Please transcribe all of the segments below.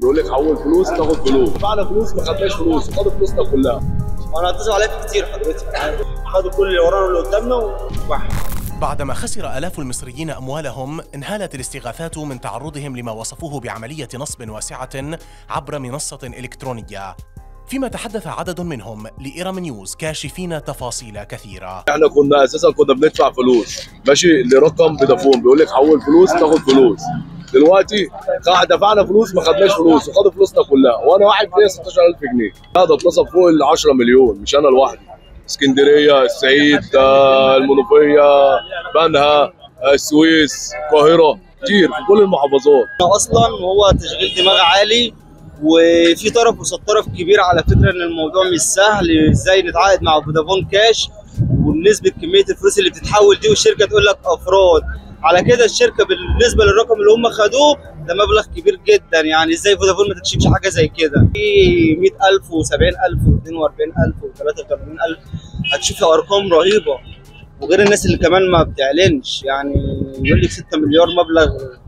يقول لك حول فلوس تاخد فلوس دفعنا فلوس ما خدناش فلوس خدوا فلوسنا كلها وانا اتصل عليك كتير حضرتك خدوا كل اللي ورانا واللي قدامنا وواحد بعدما خسر آلاف المصريين أموالهم انهالت الاستغاثات من تعرضهم لما وصفوه بعملية نصب واسعة عبر منصة إلكترونية فيما تحدث عدد منهم لإيرام نيوز كاشفين تفاصيل كثيرة احنا كنا اساسا كنا بندفع فلوس ماشي لرقم فودافون بيقول لك حول فلوس تاخد فلوس دلوقتي قاعد دفعنا فلوس ما خدناش فلوس وخدوا فلوسنا كلها وانا واحد ليا 16000 جنيه لا ده اتنصب فوق ال 10 مليون مش انا لوحدي اسكندريه الصعيد آه، المنوفيه بنها آه، السويس القاهره كتير في كل المحافظات اصلا وهو تشغيل دماغ عالي وفي طرف قصاد طرف كبير على فكره ان الموضوع مش سهل ازاي نتعاقد مع فودافون كاش ونسبه كميه الفلوس اللي بتتحول دي والشركه تقول لك افراد على كده الشركه بالنسبه للرقم اللي هم خدوه ده مبلغ كبير جدا يعني ازاي فودافون ما تكشفش حاجه زي كده في 100000 و70000 و42000 و83000 هتشوفي ارقام رهيبه وغير الناس اللي كمان ما بتعلنش يعني يقول لك 6 مليار مبلغ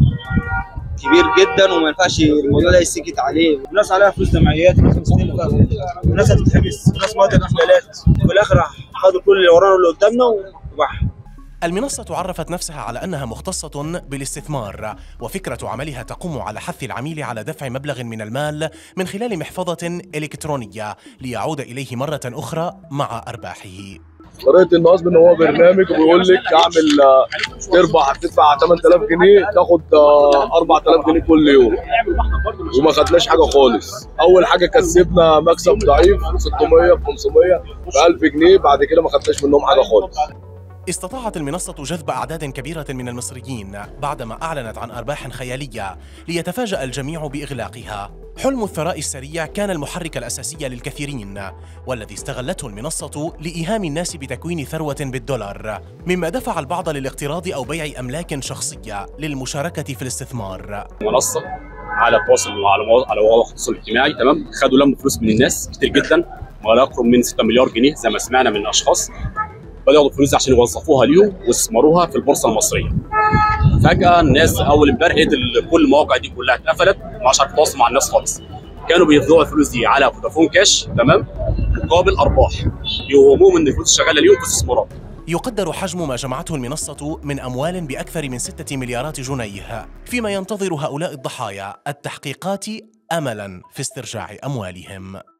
كبير جدا وما ينفعش الموضوع ده يسكت عليه الناس عليها فلوس جمعيات وناس مستلفه وناس هتتحبس وناس مواطن احلالات وفي الاخر خدوا كل اللي ورانا واللي قدامنا وبح المنصة عرفت نفسها على أنها مختصة بالاستثمار وفكرة عملها تقوم على حث العميل على دفع مبلغ من المال من خلال محفظة إلكترونية ليعود إليه مرة أخرى مع أرباحه طريقه النصب ان هو برنامج وبيقول لك اعمل آه، تربح هتدفع 8000 جنيه تاخد آه، 4000 جنيه كل يوم وما خدناش حاجه خالص اول حاجه كسبنا مكسب ضعيف 600 ب 500 ب 1000 جنيه بعد كده ما خدناش منهم حاجه خالص استطاعت المنصة جذب أعداد كبيرة من المصريين بعدما أعلنت عن أرباح خيالية ليتفاجأ الجميع بإغلاقها. حلم الثراء السريع كان المحرك الأساسي للكثيرين والذي استغلته المنصة لإيهام الناس بتكوين ثروة بالدولار مما دفع البعض للاقتراض أو بيع أملاك شخصية للمشاركة في الاستثمار. منصه على التواصل على مواقع على مواقع التواصل الاجتماعي تمام خدوا لموا فلوس من الناس كتير جدا ما لا يقرب من 6 مليار جنيه زي ما سمعنا من اشخاص بدأوا ياخدوا فلوس عشان يوظفوها ليهم واستثمروها في البورصه المصريه فجاه الناس اول امبارح لقيت ال- كل المواقع دي كلها اتقفلت ما عادش عارف يتواصل مع الناس خالص كانوا بيدفعوا الفلوس دي على فودافون كاش تمام مقابل ارباح يوهموهم ان الفلوس شغاله ليهم في استثمارات يقدر حجم ما جمعته المنصة من أموال بأكثر من ستة مليارات جنيه فيما ينتظر هؤلاء الضحايا التحقيقات أملا في استرجاع أموالهم